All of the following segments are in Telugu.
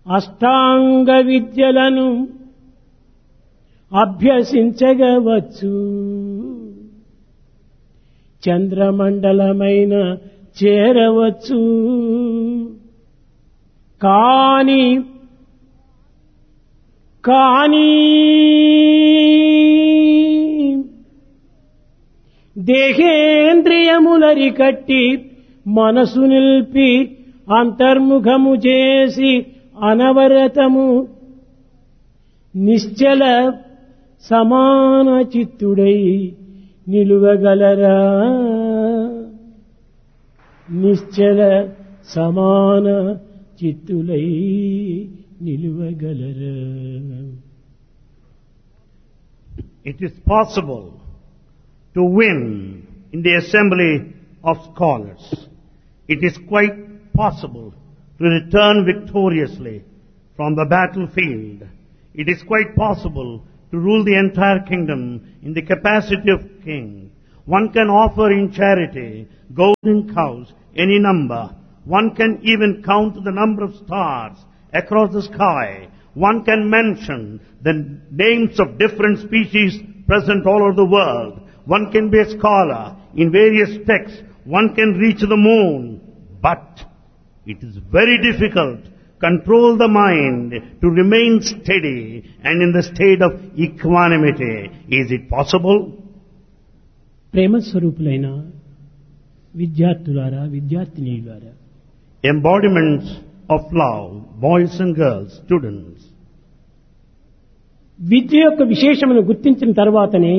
అష్టాంగ విద్యలను అభ్యసించగవచ్చు చంద్రమండలమైన చేరవచ్చు కాని కానీ దేహేంద్రియములరికట్టి మనసు నిల్పి అంతర్ముఖము చేసి అనవరతము నిశ్చల సమాన చిత్తుడై నిలువగలరా నిశ్చల సమాన చిత్తులై నిలువగలరా It is possible to win in the assembly of scholars. It is quite possible to return victoriously from the battlefield. It is quite possible to rule the entire kingdom in the capacity of king. One can offer in charity golden cows, any number. One can even count the number of stars across the sky. One can mention the names of different species present all over the world. One can be a scholar in various texts. One can reach the moon. But it is very difficult control the mind to remain steady and in the state of equanimity. Is it possible? ప్రేమ స్వరూపులైన విద్యార్థులారా విద్యార్థినీలారా Embodiments of love, boys and girls, students. విద్య యొక్క విశేషమును గుర్తించిన తర్వాతనే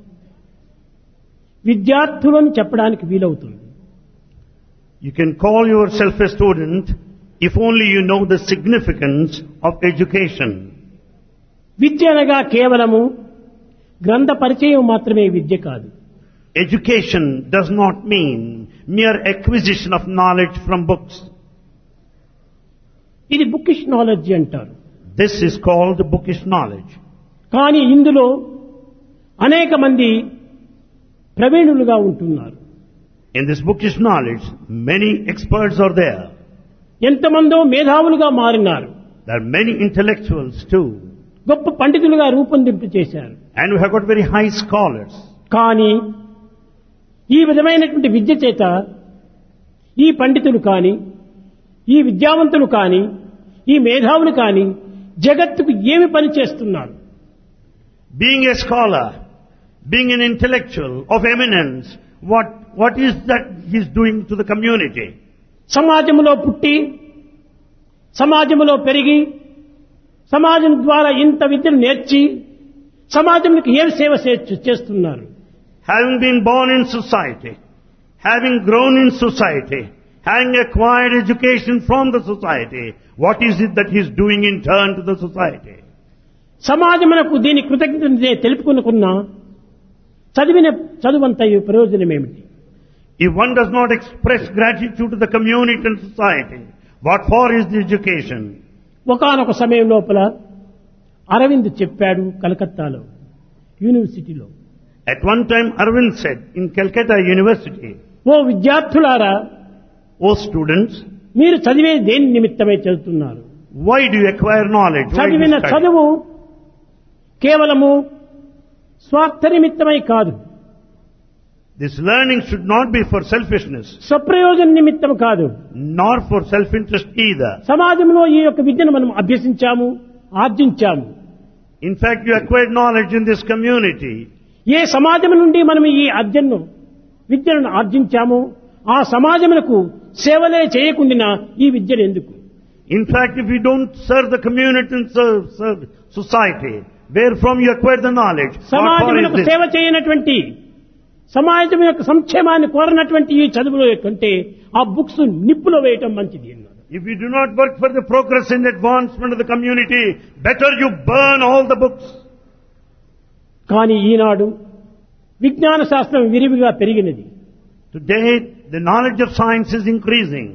విద్యార్థులను చెప్పడానికి వీలవుతుంది You can call yourself a student if only you know the significance of education. విద్య అనగా కేవలము గ్రంథ పరిచయం మాత్రమే విద్య కాదు Education does not mean mere acquisition of knowledge from books. ఇది బుకిష్ నాలెడ్జ్ అంటారు This is called bookish knowledge. కానీ ఇందులో అనేక మంది ప్రవీణులుగా ఉంటున్నారు In this bookish knowledge, many experts are there. ఎంతమందో మేధావులుగా మారినారు There are many intellectuals too. గొప్ప పండితులుగా రూపొందింపు చేశారు And we have got very high scholars. కానీ ఈ విధమైనటువంటి విద్య చేత ఈ పండితులు కాని ఈ విద్యావంతులు కాని ఈ మేధావులు కాని జగత్తుకు ఏమి పని చేస్తున్నారు Being a scholar, being an intellectual of eminence, what, what is that he's doing to the community? సమాజంలో పుట్టి సమాజంలో పెరిగి సమాజం ద్వారా ఇంత విద్యను నేర్చి సమాజంకి ఏం సేవ చే- చేస్తున్నారు Having been born in society, having grown in society, having acquired education from the society, what is it that he's doing in turn to the society? సమాజమునకు దీని కృతజ్ఞత తెలుపుకునుకున్న చదివిన చదువంత ప్రయోజనం ఏమిటి If one does not express gratitude to the community and society, what for is the education? ఒకానొక సమయం లోపల అరవింద్ చెప్పాడు కలకత్తాలో యూనివర్సిటీలో At one time, Arvind said in Calcutta University, ఓ విద్యార్థులారా O students, మీరు చదివే దేని నిమిత్తమై చదువుతున్నారు why do you acquire knowledge? Why do you చదివిన study? చదువు కేవలము స్వార్థ నిమిత్తమై కాదు This learning should not be for selfishness, స్వప్రయోజన నిమిత్తం కాదు nor for self-interest either. సమాజంలో ఈ యొక్క విద్యను మనం అభ్యసించాము ఆర్జించాము In fact, you acquired knowledge in this community. ఏ సమాజం నుండి మనం ఈ అర్జన్ను విద్యను ఆర్జించామో ఆ సమాజమునకు సేవలే చేయకుండా ఈ విద్యను ఎందుకు In fact, if you don't serve the community and serve, serve society, where from you acquired the knowledge, what for సమాజమునకు is సేవ this? చేయనటువంటి సమాజం యొక్క సంక్షేమాన్ని కోరనటువంటి ఈ చదువులో కంటే ఆ బుక్స్ నిప్పులో వేయటం మంచిది అన్నాడు If you do not work for the progress and advancement of the community, better you burn all the books. కానీ ఈనాడు విజ్ఞాన శాస్త్రం విరివిగా పెరిగినది Today, the knowledge of science is increasing.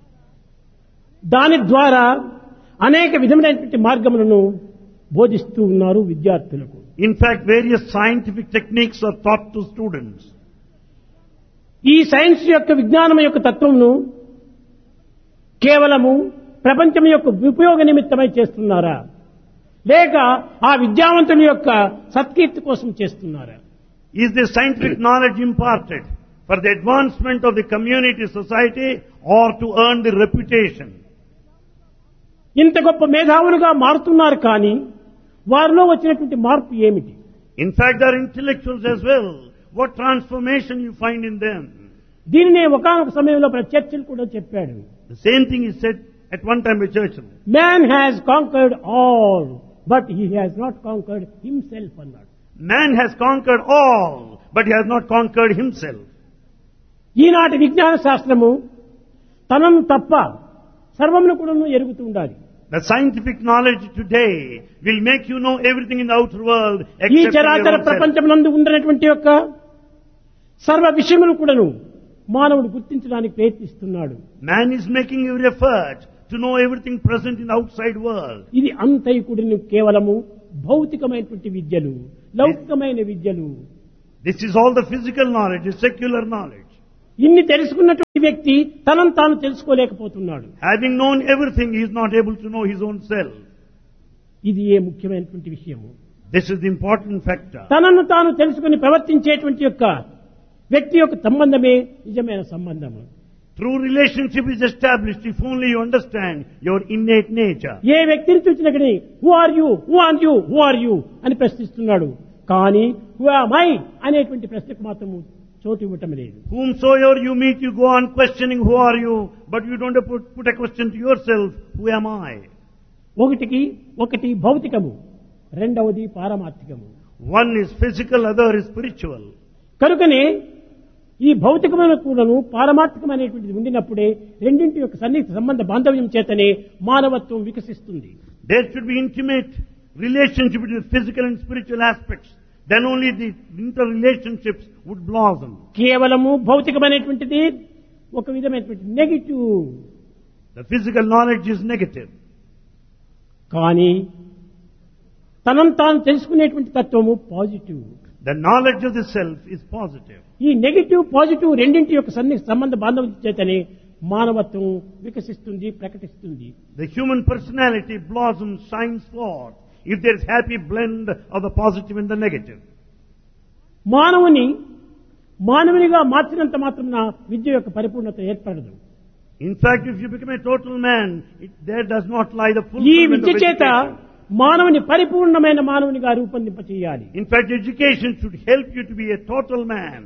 దాని ద్వారా అనేక విధమైనటువంటి మార్గములను బోధిస్తూ ఉన్నారు విద్యార్థులకు In fact, various scientific techniques are taught to students. ఈ సైన్స్ యొక్క విజ్ఞానం యొక్క తత్వమును కేవలము ప్రపంచం యొక్క ఉపయోగ నిమిత్తమై చేస్తున్నారా లేక ఆ విద్యావంతుని యొక్క సత్కీర్తి కోసం చేస్తున్నారా Is the scientific knowledge imparted for the advancement of the community, society, or to earn the reputation? ఇంత గొప్ప మేధావులుగా మారుతున్నారు కానీ వారిలో వచ్చినటువంటి మార్పు ఏమిటి In fact, they are intellectuals as well. What transformation you find in them? దీనినే ఒకనొక సమయంలో చర్చిలు కూడా చెప్పాడు The same thing is said at one time by Churchill. Man has conquered all but he has not conquered himself అన్నాడు Man has conquered all, but he has not conquered himself. ఈనాటి విజ్ఞాన శాస్త్రము తనను తప్ప సర్వమును కూడా ఎరుగుతూ ఉండాలి The scientific knowledge today will make you know everything in the outer world ఈ except in your చరాచర own self. ప్రపంచం నందు ఉన్నటువంటి యొక్క సర్వ విషయములు కూడాను మానవుడు గుర్తించడానికి ప్రయత్నిస్తున్నాడు Man is making every effort to know everything present in the outside world. ఇది అంతైకుడిని కేవలము భౌతికమైనటువంటి విద్యలు లౌకికమైన విద్యలు This is all the physical knowledge, the secular knowledge. ఇన్ని తెలుసుకున్నటువంటి వ్యక్తి తనను తాను తెలుసుకోలేకపోతున్నాడు Having known everything, he is not able to know his own self. ఇది ఏ ముఖ్యమైనటువంటి విషయము This is the important factor. తనను తాను తెలుసుకుని ప్రవర్తించేటువంటి యొక్క వ్యక్తి యొక్క సంబంధమే నిజమైన సంబంధము True relationship is established if only you understand your innate nature. ఏ వ్యక్తిని చూసినా కానీ who are you who are you who are you అని ప్రశ్నిస్తున్నాడు కానీ హూ మై అనేటువంటి ప్రశ్నకు మాత్రము చోటు ఇవ్వటం లేదు Whomsoever you meet, you go on questioning who are you, but you don't put, put a question to yourself, who am I? ఒకటికి ఒకటి భౌతికము రెండవది పారమార్థికము One is physical, other is spiritual. కనుకనే ఈ భౌతికమైన కూడాను పారమార్థికమైనటువంటిది ఉండినప్పుడే రెండింటి యొక్క సన్నిహిత సంబంధ బాంధవ్యం చేతనే మానవత్వం వికసిస్తుంది There should be intimate relationship between physical and spiritual aspects. Then only the interrelationships would blossom. కేవలము భౌతికమైనటువంటిది ఒక విధమైనటువంటి negative The physical knowledge is negative. కానీ తనను తాను తెలుసుకునేటువంటి తత్వము positive The knowledge of the self is positive. ఈ నెగిటివ్ పాజిటివ్ రెండింటి యొక్క సన్ని సంబంధ బాంధవ్యం చేతనే మానవత్వం వికసిస్తుంది ప్రకటిస్తుంది The human personality blossoms, shines forth if there is happy blend of the positive and the negative. మానవుని మానవునిగా మార్చినంత మాత్రం విద్య యొక్క పరిపూర్ణత ఏర్పడదు In fact, if you become a total man, it, there does not lie the ఈ fulfillment విద్య of చేత education. మానవుని పరిపూర్ణమైన మానవునిగా రూపొందింప చేయాలి In fact, education should help you to be a total man.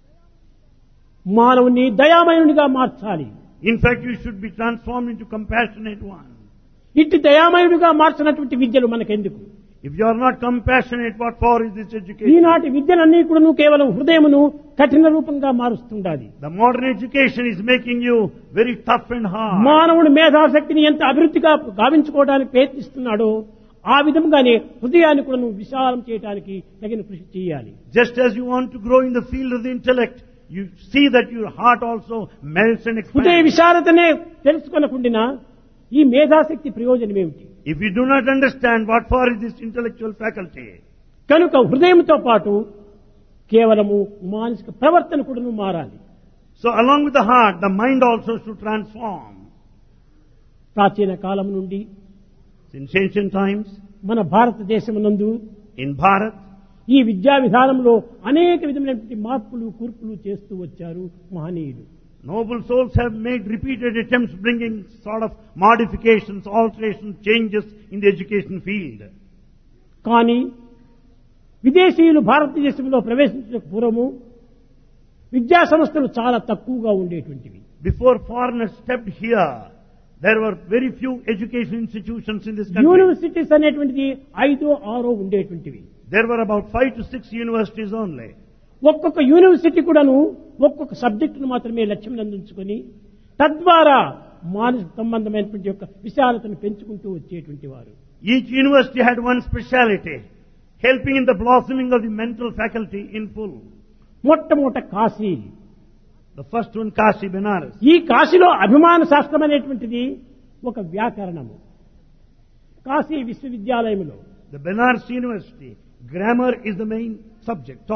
మానవుని దయామయునిగా మార్చాలి In fact, you should be transformed into compassionate one. ఇట్టి దయామయుడిగా మార్చినటువంటి విద్యలు మనకెందుకు If you are not compassionate, what for is this education? ఈనాటి విద్యలన్నీ కూడా కేవలం హృదయమును కఠిన రూపంగా మారుస్తుండాలి The modern education is making you very tough and hard. మానవుడు మేధాశక్తిని ఎంత అభివృద్ధిగా గావించుకోవడానికి ప్రయత్నిస్తున్నాడో ఆ విధంగానే హృదయాన్ని కూడా నువ్వు విశాలం చేయడానికి తగిన కృషి చేయాలి Just as you want to grow in the field of the intellect, you see that your heart also melts and హృదయ expands. విశాలతనే తెలుసుకొనకుండా ఈ మేధాశక్తి ప్రయోజనం ఏమిటి If you do not understand what for is this intellectual faculty, కనుక హృదయంతో పాటు కేవలము మానసిక ప్రవర్తన కూడా మారాలి so along with the heart, the mind also should transform. ప్రాచీన కాలం నుండి Since ancient times, మన భారతదేశం నందు in Bharat, ఈ విద్యా విధానంలో అనేక విధమైనటువంటి మార్పులు కూర్పులు చేస్తూ వచ్చారు మహనీయులు noble souls have made repeated attempts bringing sort of modifications, alterations, changes in the education field. కానీ విదేశీయులు భారతదేశంలో ప్రవేశించిన పూర్వము విద్యా సంస్థలు చాలా తక్కువగా ఉండేటువంటివి Before foreigners stepped here, there were very few education institutions in this country. Universities అనేటువంటిది ఐదో ఆరో ఉండేటువంటివి There were about five to six universities only. ఒక్కొక్క యూనివర్సిటీ కూడాను ఒక్కొక్క సబ్జెక్టును మాత్రమే లక్ష్యం అందించుకొని తద్వారా మానసిక సంబంధమైనటువంటి యొక్క విశాలతను పెంచుకుంటూ వచ్చేటువంటి వారు Each university had one speciality, helping in the blossoming of the mental faculty in full. మొట్టమొదట Kashi The first one, Kashi Benares. ఈ కాశీలో అభిమాన శాస్త్రం అనేటువంటిది ఒక వ్యాకరణము కాశీ విశ్వవిద్యాలయంలో The Benares University, grammar is the main subject taught.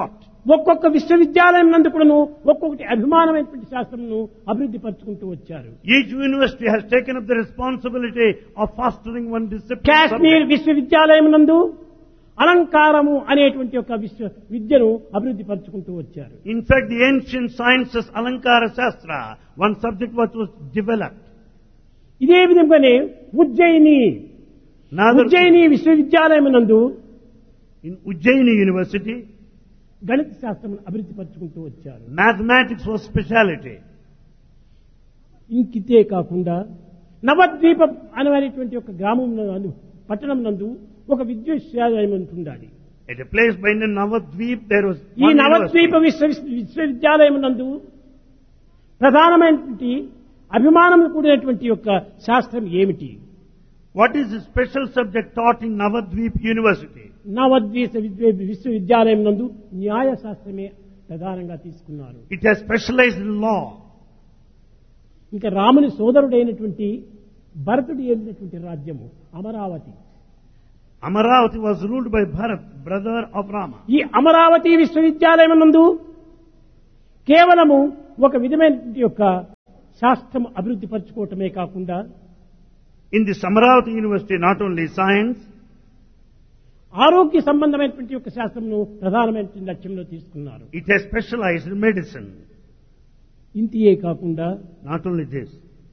ఒక్కొక్క విశ్వవిద్యాలయం నందు కూడాను ఒక్కొక్కటి అభిమానమైనటువంటి శాస్త్రమును అభివృద్ధి పరుచుకుంటూ వచ్చారు Each university has taken up the responsibility of fostering one discipline. Kashmir subject. విశ్వవిద్యాలయం నందు అలంకారము అనేటువంటి ఒక విశ్వ విద్యను అభివృద్ధి పరుచుకుంటూ వచ్చారు In fact, the ancient sciences, Alankara Shastra, one subject which was developed. ఇదే విధంగానే ఉజ్జయిని Another, ఉజ్జయిని విశ్వవిద్యాలయం నందు in Ujjaini University, గణిత శాస్త్రం అభివృద్ధి పరుచుకుంటూ వచ్చారు mathematics was speciality. ఇంకితే కాకుండా నవద్వీపం అనేటువంటి ఒక గ్రామం నందు పట్టణం నందు ఒక విద్యాలయం ఉంటుండాలి At a place by the Navadvip, there was ఈ one నవద్వీప university. విశ్వ విశ్వవిద్యాలయం నందు ప్రధానమైనటువంటి అభిమానం కూడినటువంటి యొక్క శాస్త్రం ఏమిటి What is the special subject taught in Navadvip University? నవద్వీప విద్య- విశ్వవిద్యాలయం నందు న్యాయ శాస్త్రమే ప్రధానంగా తీసుకున్నారు It has specialized in law. ఇంకా రాముని సోదరుడైనటువంటి భరతుడు ఏలినటువంటి రాజ్యము Amaravati Amaravati was ruled by Bharat, brother of Rama. ఈ అమరావతి విశ్వవిద్యాలయం నందు కేవలము ఒక విధమైనటువంటి యొక్క శాస్త్రం అభివృద్ధి పరచుకోవటమే కాకుండా In this Amaravati University, not only science, ఆరోగ్య సంబంధమైనటువంటి యొక్క శాస్త్రంను ప్రధానమైనటువంటి లక్ష్యంలో తీసుకున్నారు it has specialized in medicine. ఇంతియే కాకుండా Not only this,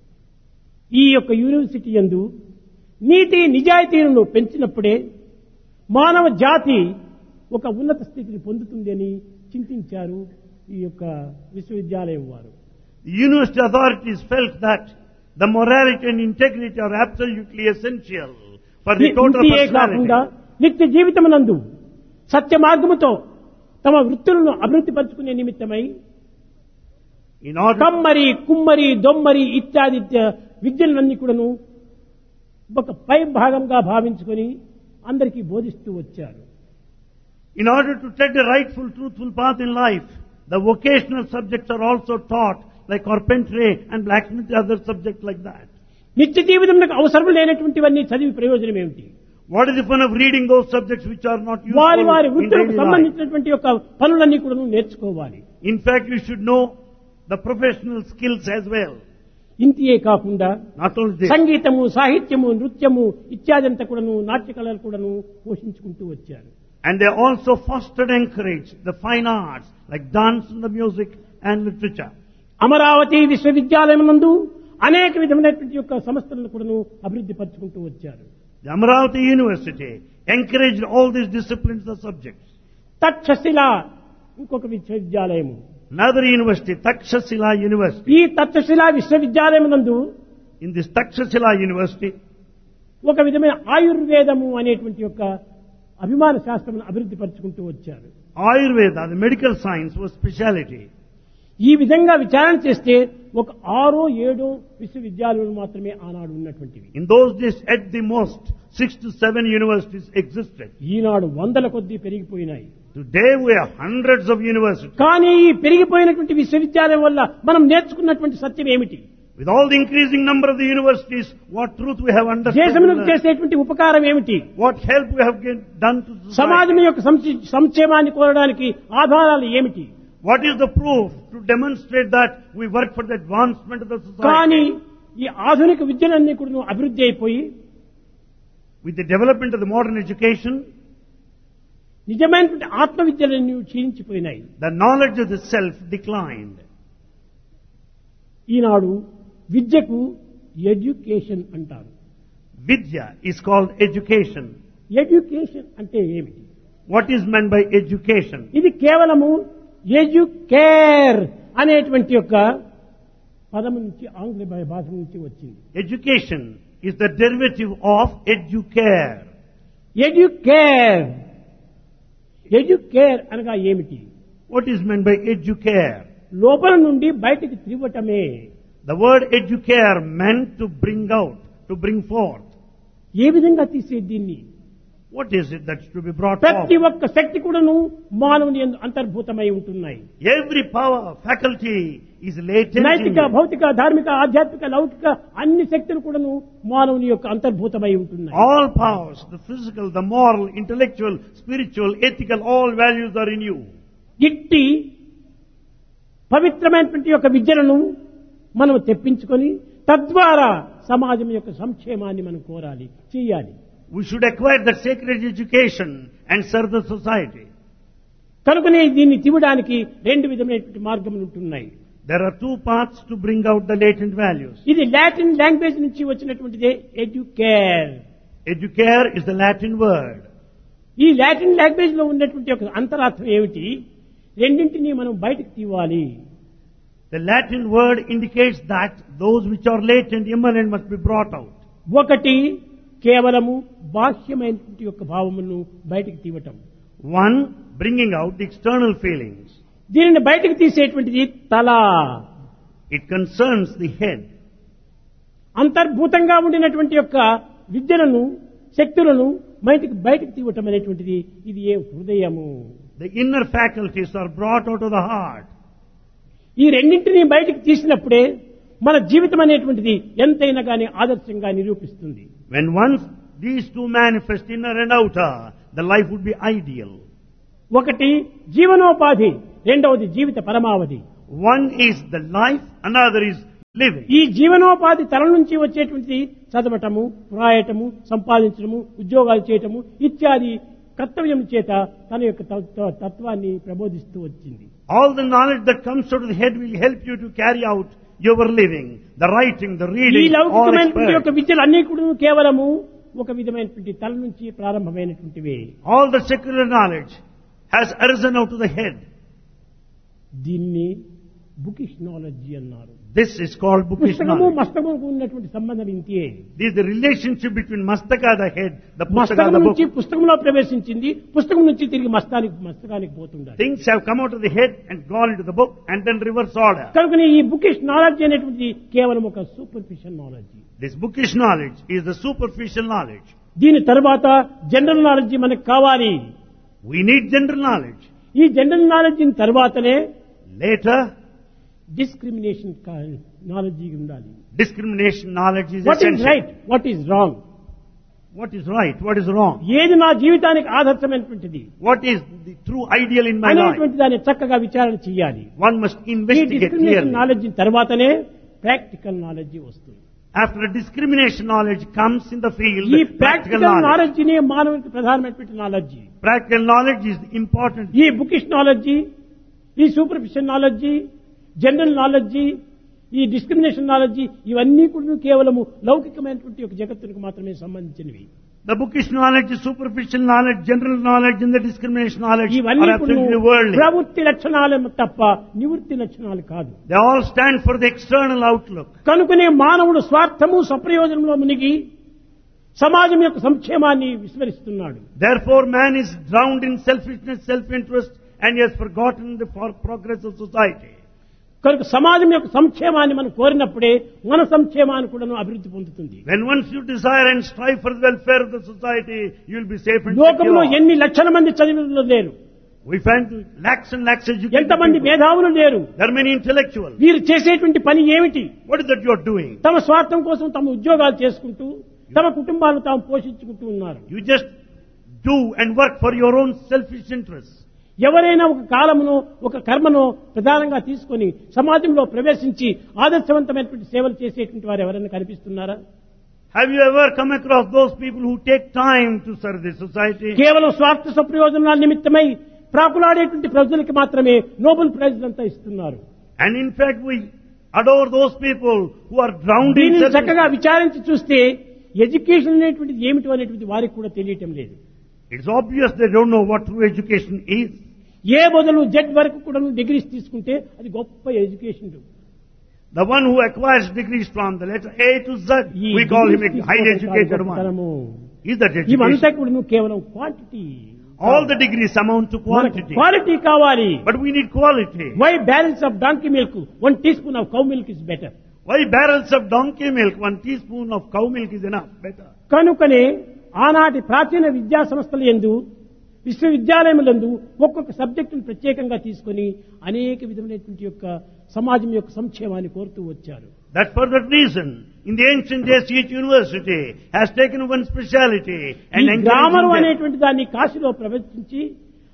ఈ యొక్క యూనివర్సిటీ యందు నీతి నిజాయితీలను పెంచినప్పుడే మానవ జాతి ఒక ఉన్నత స్థితిని పొందుతుంది అని చింతించారు ఈ యొక్క విశ్వవిద్యాలయం వారు the university authorities felt that the morality and integrity are absolutely essential for the total ఇంతియే కాకుండా personality. నిత్య జీవితమునందు సత్య మార్గముతో తమ వృత్తులను అభివృద్ధి పరచుకునే నిమిత్తమై In order, కమ్మరి కుమ్మరి దొమ్మరి ఇత్యాది ఇత్య- విద్యలన్నీ కూడాను ఒక పై భాగంగా భావించుకొని అందరికీ బోధిస్తూ వచ్చారు in order to take the rightful, truthful path in life, the vocational subjects are also taught, like carpentry and blacksmith, other subjects like that. నిత్య జీవితంలో అవసరం లేనటువంటివన్నీ చదివి ప్రయోజనం ఏమిటి What is the fun of reading those subjects which are not useful వారి వారి in వృత్తులకు daily life? సంబంధించినటువంటి యొక్క పనులన్నీ కూడా నేర్చుకోవాలి In fact, you should know the professional skills as well. ఇంతియే కాకుండా Not only this, సంగీతము సాహిత్యము నృత్యము ఇత్యాదంతా కూడాను నాట్య కళలు కూడాను పోషించుకుంటూ వచ్చారు and they also fostered and encouraged the fine arts like dance and the music and literature. Amaravati విశ్వవిద్యాలయం నందు అనేక విధమైనటువంటి యొక్క సంస్థలను కూడాను అభివృద్ధి పరచుకుంటూ వచ్చారు The Amaravati University encouraged all these disciplines and subjects. Takshashila ఇంకొక విశ్వవిద్యాలయము Another university, Takshashila University. ఈ తక్షశిల విశ్వవిద్యాలయం నందు In this Takshashila University, ఒక విధమైన ఆయుర్వేదము అనేటువంటి యొక్క అభిమాన శాస్త్రం అభివృద్ధి పరచుకుంటూ వచ్చారు Ayurveda, the medical science was speciality. ఈ విధంగా విచారణ చేస్తే ఒక ఆరో ఏడో విశ్వవిద్యాలయాలు మాత్రమే ఆనాడు ఉన్నటువంటివి In those days, at the most, six to seven universities existed. ఈనాడు వందల కొద్దీ పెరిగిపోయినాయి Today we have hundreds of universities. కానీ ఈ పెరిగిపోయినటువంటి విశ్వవిద్యాలయం వల్ల మనం నేర్చుకున్నటువంటి సత్యం ఏమిటి With all the increasing number of the universities, what truth we have understood, దేశములకు and చేసేటువంటి ఉపకారం ఏమిటి what help we have get- done to society. సమాజం యొక్క సంక్షే- సంక్షేమాన్ని కోరడానికి ఆధారాలు ఏమిటి What is the proof to demonstrate that we work for the advancement of the society? కానీ ఈ ఆధునిక విద్యలన్నీ కూడా అభివృద్ధి అయిపోయి With the development of the modern education, నిజమైనటువంటి ఆత్మ విద్యలన్నీ క్షీణించిపోయినాయి the knowledge of the self declined. ఈనాడు విద్యకు ఎడ్యుకేషన్ అంటారు Vidya is called education. Education అంటే ఏమిటి What is meant by education? ఇది కేవలము ఎడ్యుకేర్ అనేటువంటి యొక్క పదం నుంచి ఆంగ్ల భా- భాష నుంచి వచ్చింది Education is the derivative of educare. Educare educare అనగా ఏమిటి What is meant by educare? లోపల నుండి బయటికి త్రివ్వటమే The word educare meant to bring out, to bring forth. ఏ విధంగా తీసే దీన్ని What is it that's to be brought ప్రతి forth? ఒక్క శక్తి కూడాను మానవుని యందు అంతర్భూతమై ఉంటున్నాయి Every power, faculty is latent. in నైతిక you. భౌతిక ధార్మిక ఆధ్యాత్మిక లౌకిక అన్ని శక్తులు కూడాను మానవుని యొక్క అంతర్భూతమై ఉంటున్నాయి All powers, the physical, the moral, intellectual, spiritual, ethical, all values are in you. ఇట్టి పవిత్రమైనటువంటి యొక్క విద్యలను మనం తెప్పించుకొని తద్వారా సమాజం యొక్క సంక్షేమాన్ని మనం కోరాలి చేయాలి We should acquire that sacred education and serve the society. కనుకనే దీన్ని తివడానికి రెండు విధమైనటువంటి మార్గములు ఉంటున్నాయి There are two paths to bring out the latent values. ఇది లాటిన్ లాంగ్వేజ్ నుంచి వచ్చినటువంటిదే educare Educare is the Latin word. ఈ లాటిన్ లాంగ్వేజ్ లో ఉన్నటువంటి ఒక అంతరార్థం ఏమిటి రెండింటినీ మనం బయటకు తీవాలి The Latin word indicates that those which are latent, immanent must be brought out. ఒకటి కేవలము బాహ్యమైనటువంటి యొక్క భావములను బయటకు తీయటం One, bringing out the external feelings. దీనిని బయటకు తీసేటువంటిది తల It concerns the head. అంతర్భూతంగా ఉండినటువంటి యొక్క విద్యలను శక్తులను బయటకు బయటకు తీయటం అనేటువంటిది ఇది ఏ హృదయము The inner faculties are brought out of the heart. ఈ రెండింటినీ బయటకు తీసినప్పుడే మన జీవితం అనేటువంటిది ఎంతైనా కానీ ఆదర్శంగా నిరూపిస్తుంది When once these two manifest, inner and outer, the life would be ideal. ఒకటి జీవనోపాధి రెండవది జీవిత పరమావధి One is the life, another is living. ఈ జీవనోపాధి తల నుంచి వచ్చేటువంటిది చదవటము వ్రాయటము సంపాదించడము ఉద్యోగాలు చేయటము ఇత్యాది కర్తవ్యం చేత తన యొక్క తత్వ- తత్వాన్ని ప్రబోధిస్తూ వచ్చింది All the knowledge that comes out of the head will help you to carry out your living, the writing, the ఈ reading, all లౌకికమైనటువంటి యొక్క expert. విద్యలు అన్ని కూడా కేవలము ఒక విధమైనటువంటి తల నుంచి ప్రారంభమైనటువంటివే All the secular knowledge has arisen out of the head. దీన్ని బుకిష్ నాలెడ్జీ అన్నారు This is called bookish పుస్తకము knowledge. మస్తకముకు ఉన్నటువంటి సంబంధం ఇంతే This is the relationship between mastaka, the head, the pustaka, మస్తకం the book. నుంచి పుస్తకంలో ప్రవేశించింది పుస్తకం నుంచి తిరిగి మస్తానికి మస్తకానికి పోతుండాలి Things have come out of the head and gone into the book and then reverse order. కనుకనే ఈ బుకిష్ నాలెడ్జ్ అనేటువంటిది కేవలం ఒక superficial knowledge This bookish knowledge is the superficial knowledge. దీని తర్వాత జనరల్ నాలెడ్జ్ మనకు కావాలి We need general knowledge. ఈ జనరల్ నాలెడ్జ్ తర్వాతనే Later, డిస్క్రిమినేషన్ నాలెడ్జ్ ఉండాలి discrimination knowledge is what is essential. Right what is wrong What is right? What is wrong? ఏది నా జీవితానికి ఆదర్శమైనటువంటిది What is the true ideal in my life? అనేటువంటి దాన్ని చక్కగా విచారణ చేయాలి One must ఈ investigate డిస్క్రిమినేషన్ clearly. నాలెడ్జ్ తర్వాతనే ప్రాక్టికల్ నాలెడ్జ్ వస్తుంది After discrimination knowledge comes in the field, ఈ practical ప్రాక్టికల్ knowledge. నాలెడ్జ్ నే మానవునికి ప్రధానమైనటువంటి knowledge Practical knowledge is important. ఈ బుకిష్ నాలెడ్జి ఈ సూపర్ఫిషియల్ నాలెడ్జి జనరల్ నాలెడ్జి ఈ డిస్క్రిమినేషన్ నాలెడ్జి ఇవన్నీ కూడా కేవలము లౌకికమైనటువంటి ఒక జగత్తునికి మాత్రమే సంబంధించినవి The bookish knowledge, superficial knowledge, general knowledge, and the discrimination knowledge ఇవన్నీ are absolutely కూడా worldly. ప్రవృత్తి లక్షణాలు తప్ప నివృత్తి లక్షణాలు కాదు They all stand for the external outlook. కనుకనే మానవుడు స్వార్థము సప్రయోజనంలో మునిగి సమాజం యొక్క సంక్షేమాన్ని విస్మరిస్తున్నాడు Therefore, man is drowned in selfishness, self-interest, and he has forgotten the for- progress of society. కనుక సమాజం యొక్క సంక్షేమాన్ని మనం కోరినప్పుడే మన సంక్షేమాన్ని కూడా అభివృద్ధి పొందుతుంది When once you desire and strive for the welfare of the society, you will be safe and లోకంలో secure. ఎన్ని లక్షల మంది చదివిన లేరు We find lakhs and lakhs educated ఎంతమంది people. మేధావులు లేరు There are many intellectuals. వీరు చేసేటువంటి పని ఏమిటి What is that you are doing? తమ స్వార్థం కోసం తమ ఉద్యోగాలు చేసుకుంటూ తమ కుటుంబాలను తాము పోషించుకుంటూ ఉన్నారు You just do and work for your own selfish interests. ఎవరైనా ఒక కాలమును ఒక కర్మను ప్రధానంగా తీసుకొని సమాజంలో ప్రవేశించి ఆదర్శవంతమైనటువంటి సేవలు చేసేటువంటి వారు ఎవరైనా కనిపిస్తున్నారా Have you ever come across those people who take time to serve the society? కేవలం స్వార్థ సప్రయోజనాల నిమిత్తమై ప్రాకులాడేటువంటి ప్రజలకి మాత్రమే నోబెల్ ప్రైజ్లంతా ఇస్తున్నారు And in fact, we adore those people who are drowned in దీనిని selfish చక్కగా విచారించి చూస్తే ఎడ్యుకేషన్ అనేటువంటిది ఏమిటో అనేటువంటి వారికి కూడా తెలియటం లేదు It's obvious they don't know what true education is. ఏ బదులు జెడ్ వరకు కూడా డిగ్రీస్ తీసుకుంటే అది గొప్ప education The one who acquires degrees from the letter A to Z, ఈ we call him degrees a highly తీసుకోవడం కాదు educated one. గొప్పతనము. Is that ఇవంతా education? కూడా నువ్వు కేవలం quantity All the degrees amount to quantity. Quality కావాలి But we need quality. Why balance of donkey milk one teaspoon of cow milk is better Why barrels of donkey milk, one teaspoon of cow milk is enough, better. కనుకనే ఆనాటి ప్రాచీన విద్యా సంస్థల ఎందు విశ్వవిద్యాలయములందు ఒక్కొక్క సబ్జెక్టును ప్రత్యేకంగా తీసుకొని అనేక విధమైనటువంటి యొక్క సమాజం యొక్క సంక్షేమాన్ని కోరుతూ వచ్చారు That for that reason, in the ancient days, each university has taken one speciality ఈ and encouraging గ్రామరు them. అనేటువంటి దాన్ని కాశీలో ప్రవేశించి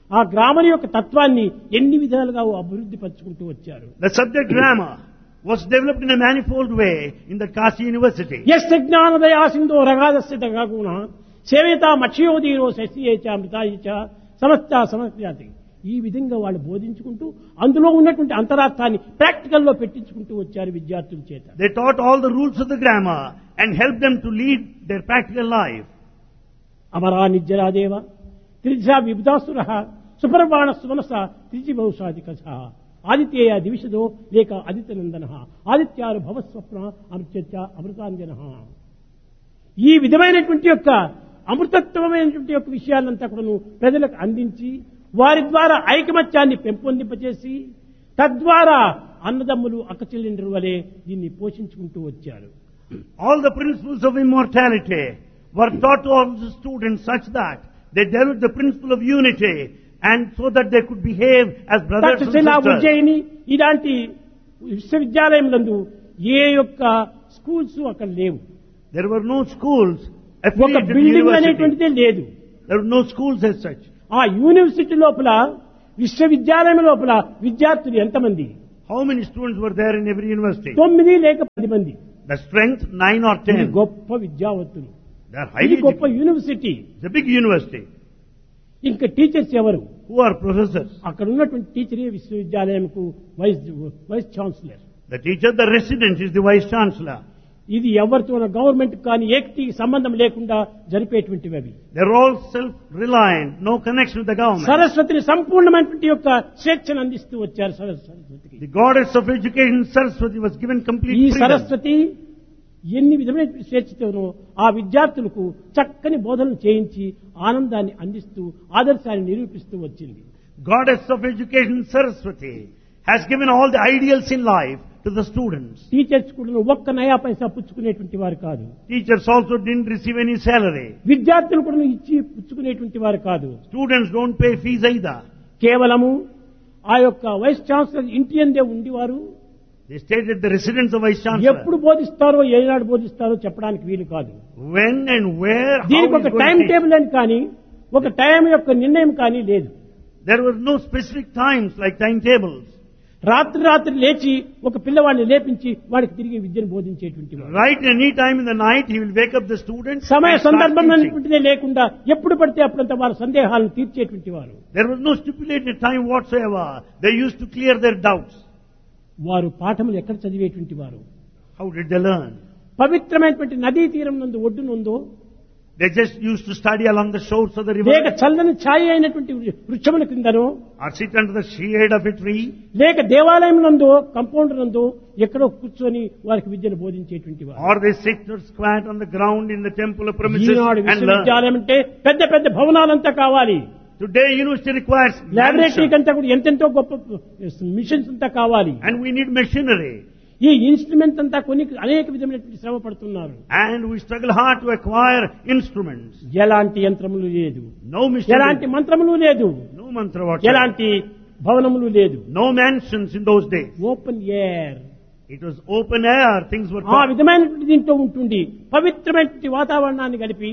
ఆ గ్రామర్ యొక్క తత్వాన్ని ఎన్ని విధాలుగా అభివృద్ధి పరుచుకుంటూ వచ్చారు The subject grammar was developed in a manifold way in the Kashi University. ఎస్ జ్ఞానదయా సింధో రగాదస్య కాకున సేవేత మక్షయోదీరో శశియేచ అమృతాయిచ సమస్త సమస్యాతి ఈ విధంగా వాళ్ళు బోధించుకుంటూ అందులో ఉన్నటువంటి అంతరార్థాన్ని ప్రాక్టికల్లో పెట్టించుకుంటూ వచ్చారు విద్యార్థుల చేత They taught all the rules of the grammar and helped them to lead their practical life. అమరా నిజ్జరాదేవ త్రిజా విబుధాసుర సుపర్వాణ సుమనస త్రిజి బహుశాధిక ఆదిత్యేయ దివిషదో లేక ఆదిత్యనందన ఆదిత్యాలు భవస్వప్న అమృత్యచ్చ అమృతాంజన ఈ విధమైనటువంటి యొక్క అమృతత్వమైనటువంటి యొక్క విషయాలంతా కూడాను ప్రజలకు అందించి వారి ద్వారా ఐకమత్యాన్ని పెంపొందింపచేసి తద్వారా అన్నదమ్ములు అక్కచెల్లెండ్రు వలె దీన్ని పోషించుకుంటూ వచ్చారు All the principles of immortality were taught to all the students such that they developed the principle of unity and so that they could behave as brothers and Takshashila sisters. Ujjaini ఇలాంటి విశ్వవిద్యాలయములందు ఏ యొక్క స్కూల్స్ అక్కడ లేవు There were no schools ఒక affiliated to బిల్డింగ్ university. అనేటువంటిదే లేదు There were no schools as such. ఆ యూనివర్సిటీ లోపల విశ్వవిద్యాలయం లోపల విద్యార్థులు ఎంతమంది How many students were there in every university? తొమ్మిది లేక పది మంది The strength, nine or ఇది ten. గొప్ప విద్యావంతులు They are ఇది highly గొప్ప educated. University It's a big university. ఇంకా టీచర్స్ ఎవరు Who are professors? అక్కడ ఉన్నటువంటి టీచరే విశ్వవిద్యాలయంకు vice vice chancellor The teacher, the resident is the vice chancellor. ఇది ఎవరితో గవర్నమెంట్ కానీ ఏకటి సంబంధం లేకుండా జరిపేటువంటివి అవి They're all self-reliant, no connection with the government. సరస్వతిని సంపూర్ణమైనటువంటి యొక్క స్వేచ్ఛను అందిస్తూ వచ్చారు సరస్- సరస్వతికి The goddess of education, Saraswati, was given complete ఈ freedom. సరస్వతి ఎన్ని విధమైన స్వేచ్ఛతోనో ఆ విద్యార్థులకు చక్కని బోధనలు చేయించి ఆనందాన్ని అందిస్తూ ఆదర్శాన్ని నిరూపిస్తూ వచ్చింది Goddess of education, Saraswati, has given all the ideals in life to the students. Teachers కూడా ఒక్క నయా పైసా పుచ్చుకునేటువంటి వారు కాదు Teachers also didn't receive any salary. విద్యార్థులు కూడా ఇచ్చి పుచ్చుకునేటువంటి వారు కాదు Students don't pay fees either. కేవలము ఆ యొక్క వైస్ ఛాన్సలర్ ఇంటి అందే ఉండివారు They stayed at the residence of Vice Chancellor. ఎప్పుడు బోధిస్తారో ఏనాడు బోధిస్తారో చెప్పడానికి వీలు కాదు When and where, how దీనికి he's ఒక going time to teach. Table అని కానీ ఒక టైం యొక్క నిర్ణయం కానీ లేదు There were no specific times like timetables. రాత్రి రాత్రి లేచి ఒక పిల్లవాడిని లేపించి వాడికి తిరిగి విద్యను బోధించేటువంటి వాడు Right in any time in the night, he will wake up the students సమయ and start సందర్భం teaching. అనేటువంటిదే లేకుండా ఎప్పుడు పడితే అప్పుడంతా వాళ్ళ సందేహాలను తీర్చేటువంటి వారు There was no stipulated time whatsoever. They used to clear their doubts. వారు పాఠములు ఎక్కడ చదివేటువంటి వారు How did they learn? పవిత్రమైనటువంటి నదీ తీరం నందు ఒడ్డునుందో They just used to study along the shores of the లేక river చల్లని ఛాయ అయినటువంటి వృక్షముల కిందనో or sit under the shade of a tree లేక దేవాలయం నందో కంపౌండ్ నందో ఎక్కడో కూర్చొని వారికి విద్యను బోధించేటువంటి వారు or they sit or squat on the ground in the temple of premises Eenadu and learn. విశ్వవిద్యాలయం అంటే పెద్ద పెద్ద భవనాలంతా కావాలి Today university requires లాబొరేటరీకి mansion అంతా కూడా ఎంతెంతో గొప్ప మిషన్స్ అంతా కావాలి and we need machinery ఈ ఇన్స్ట్రుమెంట్ అంతా కొన్ని అనేక విధమైనటువంటి శ్రమ పడుతున్నారు and we struggle hard to acquire instruments. ఎలాంటి యంత్రములు లేదు No machinery, ఎలాంటి మంత్రములు లేదు no mantra whatsoever, ఎలాంటి భవనములు లేదు no mansions in those days. Open air It was open air, things were ఆ taught. విధమైనటువంటి దీంట్లో ఉంటుంది పవిత్రమైనటువంటి వాతావరణాన్ని కలిపి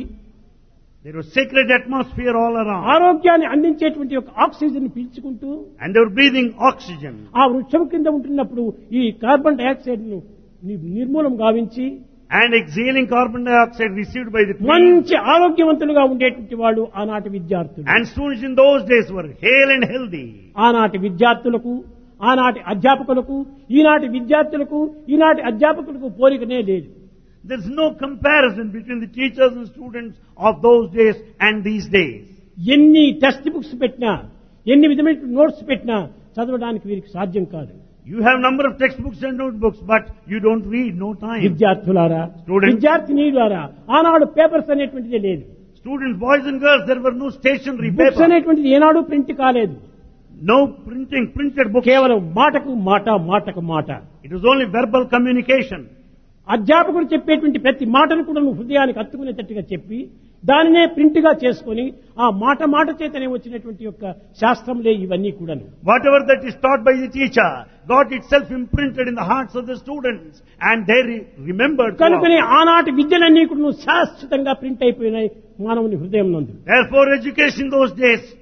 There was sacred atmosphere all around. ఆరోగ్యాన్ని అందించేటువంటి ఒక ఆక్సిజన్ పీల్చుకుంటూ And they were breathing oxygen. ఆ వృక్షం కింద ఉంటున్నప్పుడు ఈ కార్బన్ డైఆక్సైడ్ ను నిర్మూలం గావించి And exhaling carbon dioxide received by the trees. మంచి ఆరోగ్యవంతులుగా ఉండేటువంటి వాళ్ళు ఆనాటి విద్యార్థులు And students in those days were hale and healthy. ఆనాటి విద్యార్థులకు ఆనాటి అధ్యాపకులకు ఈనాటి విద్యార్థులకు ఈనాటి అధ్యాపకులకు పోలికనే లేదు There's no comparison between the teachers and students of those days and these days. ఎన్ని టెక్స్ట్ బుక్స్ పెట్టినా ఎన్ని విధమైన నోట్స్ పెట్టినా చదవడానికి వీరికి సాధ్యం కాదు You have number of textbooks and notebooks, but you don't read, no time. విద్యార్థులారా Students. విద్యార్థినీలారా ఆనాడు పేపర్స్ అనేటువంటిదే లేదు Students, boys and girls, there were no stationery books paper. అనేటువంటిది ఏనాడు ప్రింట్ కాలేదు No printing, printed books. కేవలం మాటకు మాట మాటకు మాట It was only verbal communication. అధ్యాపకుడు చెప్పేటువంటి ప్రతి మాటను కూడా నువ్వు హృదయానికి హత్తుకునేటట్టుగా చెప్పి దానినే ప్రింట్ గా చేసుకొని ఆ మాట మాట చేతనే వచ్చినటువంటి యొక్క శాస్త్రంలే ఇవన్నీ కూడాను Whatever that is taught by the teacher got itself imprinted in the hearts of the students and they re- remembered. కనుకనే throughout. ఆనాటి విద్యలన్నీ కూడా నువ్వు శాశ్వతంగా ప్రింట్ అయిపోయినాయి మానవుని హృదయం నందు Therefore education those days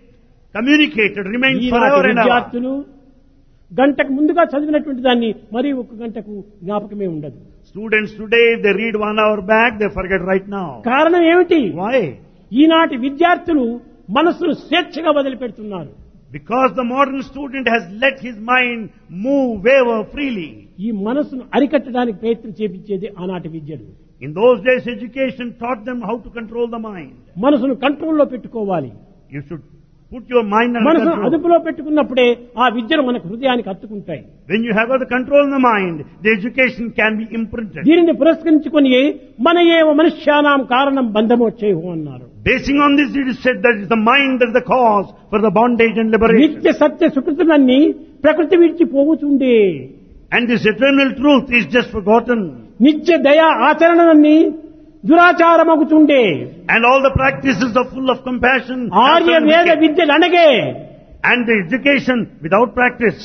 communicated, remains ఈనాటి forever and ever. విద్యార్థులు గంటకు ముందుగా చదివినటువంటి దాన్ని మరి ఒక గంటకు జ్ఞాపకమే ఉండదు Students today, they read one hour back, they forget right now. కారణం ఏమిటి Why? ఈనాటి విద్యార్థులు మనసును స్వేచ్ఛగా వదిలిపెడుతున్నారు Because the modern student has let his mind move, waver freely. ఈ మనసును అరికట్టడానికి ప్రయత్నం చేపించేది ఆనాటి విద్యలు In those days, education taught them how to control the mind. మనసును కంట్రోల్లో పెట్టుకోవాలి You should put your mind under మనసును control. అదుపులో పెట్టుకున్నప్పుడే ఆ విద్యలు మనకు హృదయానికి హత్తుకుంటాయి When you have got the control in the mind, the education can be imprinted. దీనిని పురస్కరించుకొని మన ఏవ మనుష్యానాం కారణం బంధమోచ్చేహు అన్నారు Basing on this, it is said that it's the mind that is the cause for the bondage and liberation. నిత్య సత్య సుకృతులన్నీ ప్రకృతి విడిచి పోవుచుండే And this eternal truth is just forgotten. నిత్య దయా ఆచరణలన్నీ దురాచారమగుచుండే And all the practices are full of compassion. Arya and వేద wicked. విద్యలు అనగే And the education without practice.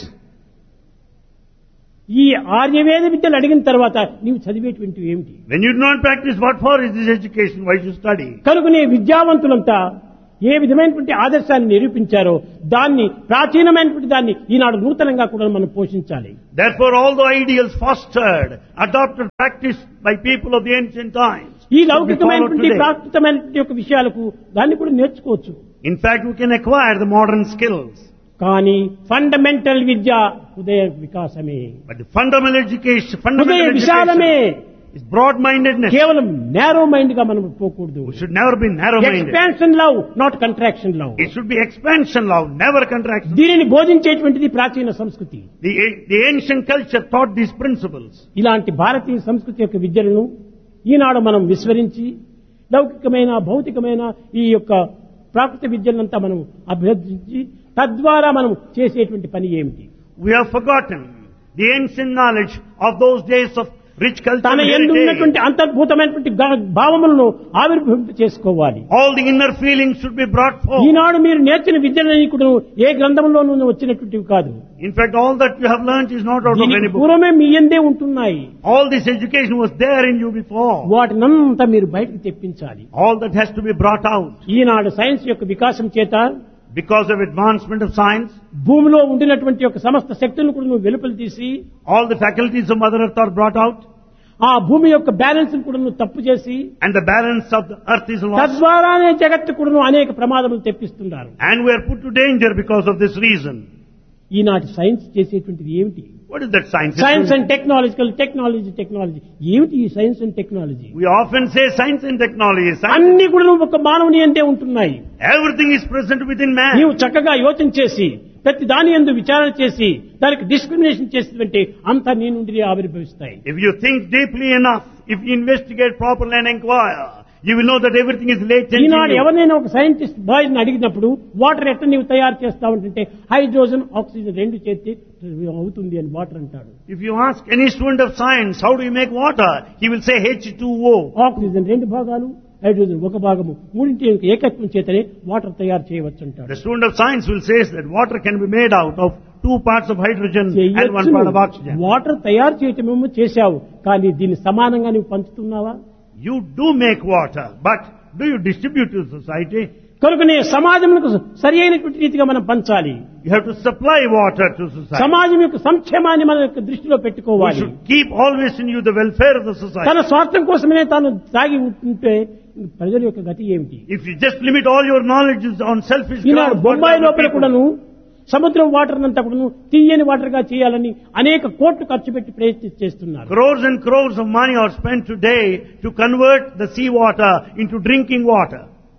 ఈ ఆర్యవేద విద్యలు అడిగిన తర్వాత నీవు చదివేటువంటివి ఏమిటి When you do not practice, what for is this education? Why should you study? కనుకనే విద్యావంతులంతా ఏ విధమైనటువంటి ఆదర్శాన్ని నిరూపించారో దాన్ని ప్రాచీనమైనటువంటి దాన్ని ఈనాడు నూతనంగా కూడా మనం పోషించాలి Therefore, all the ideals fostered, adopted, practiced by people of the ancient times. ఈ should be followed లౌకికమైనటువంటి today. ప్రాకృతమైనటువంటి యొక్క విషయాలకు దాన్ని కూడా నేర్చుకోవచ్చు In fact, we can acquire the modern skills. కానీ ఫండమెంటల్ విద్య హృదయ వికాసమే But the fundamental education, హృదయ fundamental విశాలమే education is broad-mindedness. కేవలం నేరో మైండ్ గా మనం పోకూడదు We should never be narrow-minded. Expansion love not contraction love It should be expansion love, never contraction. దీనిని బోధించేటువంటిది ప్రాచీన సంస్కృతి The, the ancient culture taught these principles. ఇలాంటి భారతీయ సంస్కృతి యొక్క విద్యలను ఈనాడు మనం విస్మరించి లౌకికమైన భౌతికమైన ఈ యొక్క ప్రాకృత విద్యలంతా మనం అభ్యర్థించి తద్వారా మనం చేసేటువంటి పని ఏమిటి We have forgotten the ancient knowledge of those days of rich culture తన and ఎందు heritage. ఉన్నటువంటి అంతర్భూతమైనటువంటి గా- భావములను ఆవిర్భవింప చేసుకోవాలి All the inner feelings should be brought forth. ఈనాడు మీరు నేర్చిన విద్యలని కూడా ఏ గ్రంథంలోనూ వచ్చినటువంటివి కాదు In fact, all that you have learnt is not out of దీనికి any book. పూర్వమే మీ ఎందే ఉంటున్నాయి All this education was there in you before. వాటినంతా మీరు బయటకు తెప్పించాలి All that has to be brought out. ఈనాడు సైన్స్ యొక్క వికాసం చేత Because of advancement of science, భూమిలో ఉండినటువంటి యొక్క సమస్త శక్తులను కూడా నువ్వు వెలుపల తీసి all the faculties of Mother Earth are brought out, ఆ భూమి యొక్క బ్యాలెన్స్ కూడా నువ్వు తప్పు చేసి and the balance of the earth is lost. తద్వారానే జగత్తు కూడా అనేక ప్రమాదములు తెప్పిస్తున్నారు And we are put to danger because of this reason. ఈనాటి సైన్స్ చేసేటువంటిది ఏమిటి What is that science? Science and technological technology technology ఏమిటి ఈ science and technology We often say science and technology. Science, అన్ని కూడా నువ్వు ఒక మానవుని అంతే ఉంటున్నాయి everything is present within man. నీవు చక్కగా యోచన చేసి ప్రతి దాని ఎందు విచారణ చేసి దానికి డిస్క్రిమినేషన్ చేసినటువంటి అంతా నీ నుండి ఆవిర్భవిస్తాయి If you think deeply enough, if you investigate properly and inquire, you will know that everything is latent in Eenadu you. ఎవరినైనా ఒక సైంటిస్ట్ బాయ్ అడిగినప్పుడు వాటర్ ఎట్లా నీవు తయారు చేస్తావు అంటే హైడ్రోజన్ ఆక్సిజన్ రెండు చేస్తే అవుతుంది అని వాటర్ అంటాడు If you ask any student of science, how do you make water? He will say H2O. Oxygen రెండు భాగాలు హైడ్రోజన్ ఒక భాగము మూడింటి యొక్క ఏకత్వం చేతనే వాటర్ తయారు చేయవచ్చు అంటాడు The student of science will say that water can be made out of two parts of hydrogen and one part of oxygen. Water తయారు చేయటమేమో చేశావు కానీ దీన్ని సమానంగా నువ్వు పంచుతున్నావా You do make water, but do you distribute to society? కనుకనే సమాజంలో సరి అయినటువంటి రీతిగా మనం పంచాలి You have to supply water to society. సమాజం యొక్క సంక్షేమాన్ని మన యొక్క దృష్టిలో We పెట్టుకోవాలి should keep always in you the welfare of the society. తన స్వార్థం కోసమే తాను తాగి ఉంటే ప్రజల యొక్క గతి ఏమిటి If you just limit all your knowledge on selfish Eenadu grounds, what Bombay will the లోపల people- కూడాను సముద్రం వాటర్ అంతా కూడాను తీయని వాటర్ గా చేయాలని అనేక కోట్లు ఖర్చు పెట్టి ప్రయత్నం చేస్తున్నారు Crores and crores of money are spent today to convert the sea water into drinking water.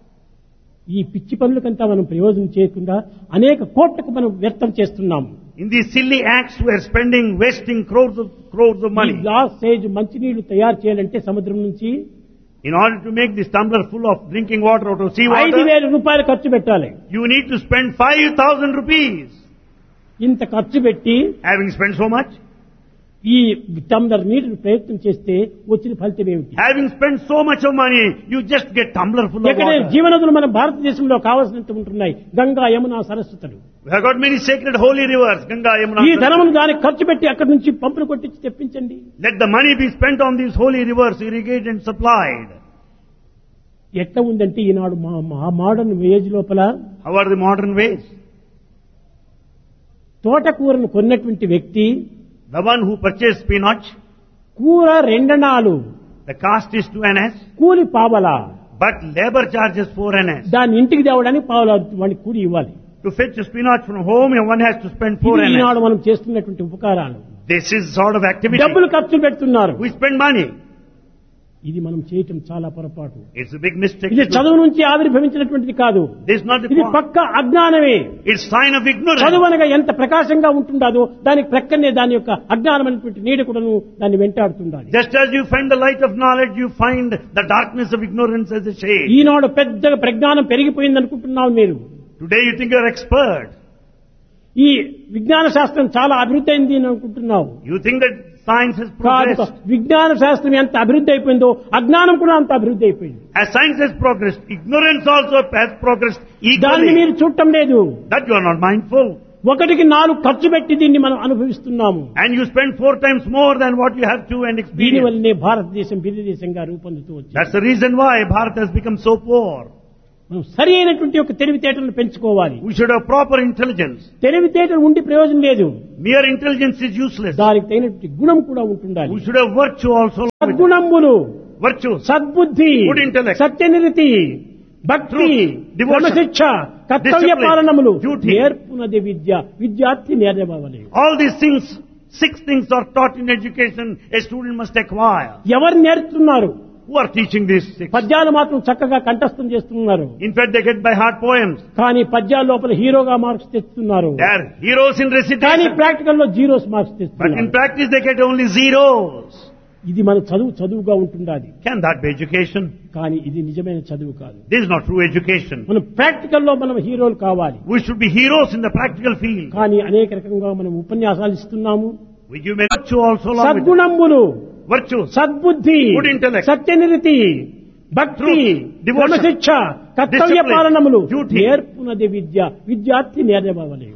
ఈ పిచ్చి పనులకంతా మనం ప్రయోజనం చేయకుండా అనేక కోట్లకు మనం వ్యర్థం చేస్తున్నాము In these silly acts, we are spending, wasting crores of crores of ఈ money. గ్లాస్ సైజ్ మంచినీళ్లు తయారు చేయాలంటే సముద్రం నుంచి In order to make this tumbler full of drinking water out of sea ఐదు water, వేల రూపాయలు ఖర్చు పెట్టాలి you need to spend 5,000 rupees. ఇంత ఖర్చు పెట్టి Having spent so much, ఈ టంబ్లర్ నీటిని ప్రయత్నం చేస్తే వచ్చిన ఫలితం ఏమిటి having spent so much of money, you just get tumbler full of ఎక్కడ water. జీవనదులు మన భారతదేశంలో కావాల్సినంత ఉంటున్నాయి Ganga Yamuna సరస్వతులు We have got many sacred holy rivers, Ganga, Yamuna. ఈ Saraswati. ధనమును దానికి ఖర్చు పెట్టి అక్కడి నుంచి పంపులు కొట్టించి తెప్పించండి Let the money be spent on these holy rivers, irrigated and supplied. ఎట్లా ఉందంటే ఈనాడు మా మా మోడర్న్ ఏజ్ లోపల How are the modern ways? తోటకూరను కొన్నటువంటి వ్యక్తి The one who purchased spinach, కూర రెండనాలు the cost is 2 ns, కూలి పావలా but labor charges 4 ns. దాన్ని ఇంటికి తేవడానికి పావలా వాడికి కూలి ఇవ్వాలి To fetch a spinach from home, one has to spend 4 ఇది ns. ఈనాడు మనం చేస్తున్నటువంటి ఉపకారాలు This is sort of activity. డబ్బులు ఖర్చు పెడుతున్నారు We spend money. ఇది మనం చేయటం చాలా పొరపాటు It's a big mistake. ఇది to do. చదువు నుంచి ఆవిర్భవించినటువంటిది కాదు This is not the ఇది point. పక్క అజ్ఞానమే It's sign of ignorance. చదువు అనగా ఎంత ప్రకాశంగా ఉంటుందో దానికి ప్రక్కనే దాని యొక్క అజ్ఞానమైనటువంటి నీడ కూడాను దాన్ని వెంటాడుతుండాలి Just as you find the light of knowledge, you find the darkness of ignorance as a shade. ఈనాడు పెద్దగా ప్రజ్ఞానం పెరిగిపోయింది అనుకుంటున్నావు మీరు Today you think you're expert. ఈ విజ్ఞాన శాస్త్రం చాలా అభివృద్ధి అయింది అని అనుకుంటున్నావు You think that science has కాదు progressed. విజ్ఞాన శాస్త్రం ఎంత అభివృద్ధి అయిపోయిందో అజ్ఞానం కూడా అంత అభివృద్ధి అయిపోయింది As science has progressed, ignorance also has progressed దాన్ని equally. మీరు చూడటం లేదు That you are not mindful. ఒకటికి నాలుగు ఖర్చు పెట్టి దీన్ని మనం అనుభవిస్తున్నాము And you spend four times more than what you have to and దీని experience. వల్లనే భారతదేశం బిరి దేశంగా రూపొందుతూ వచ్చింది That's the reason why Bharat has become so poor. మనం సరి అయినటువంటి ఒక తెలివితేటలను పెంచుకోవాలి We should have proper intelligence. తెలివితేటలు ఉండి ప్రయోజనం లేదు Mere intelligence is useless. దానికి తగినటువంటి గుణం కూడా ఉంటుండాలి We should have virtue also. along with it. సద్గుణములు Virtues. సద్బుద్ధి Good intellect. సత్యనిరతి భక్తి Truth, devotion, క్రమశిక్ష కర్తవ్య discipline, పాలనములు duty. నేర్పునది విద్య విద్యార్థి నేర్వవలే All these things, six things are taught in education a student must acquire. ఎవరు నేర్చుతున్నారు Who are teaching these six? పద్యాలు మాత్రం చక్కగా కంఠస్థం చేస్తున్నారు In fact, they get by heart poems. కానీ పద్యాల లోపల హీరోగా మార్క్స్ తెస్తున్నారు They are heroes in కానీ recitation. ప్రాక్టికల్ లో జీరోస్ మార్క్స్ But in తెస్తున్నారు practice, they get only zeros. ఇది మన చదువు చదువుగా ఉంటుండాలి Can that be education? కానీ ఇది నిజమైన చదువు కాదు This is not true education. మనం ప్రాక్టికల్ లో మనం హీరోలు కావాలి We should be heroes in the practical field. కానీ అనేక రకంగా మనం ఉపన్యాసాలు ఇస్తున్నాము We give virtue also along with it. సద్గుణములు virtues. సద్బుద్ధి Good intellect. సత్యనిరతి భక్తి Truth, devotion, క్రమశిక్ష కర్తవ్య discipline, పాలనములు duty. నేర్పునది విద్య విద్యార్థి నేర్వవలే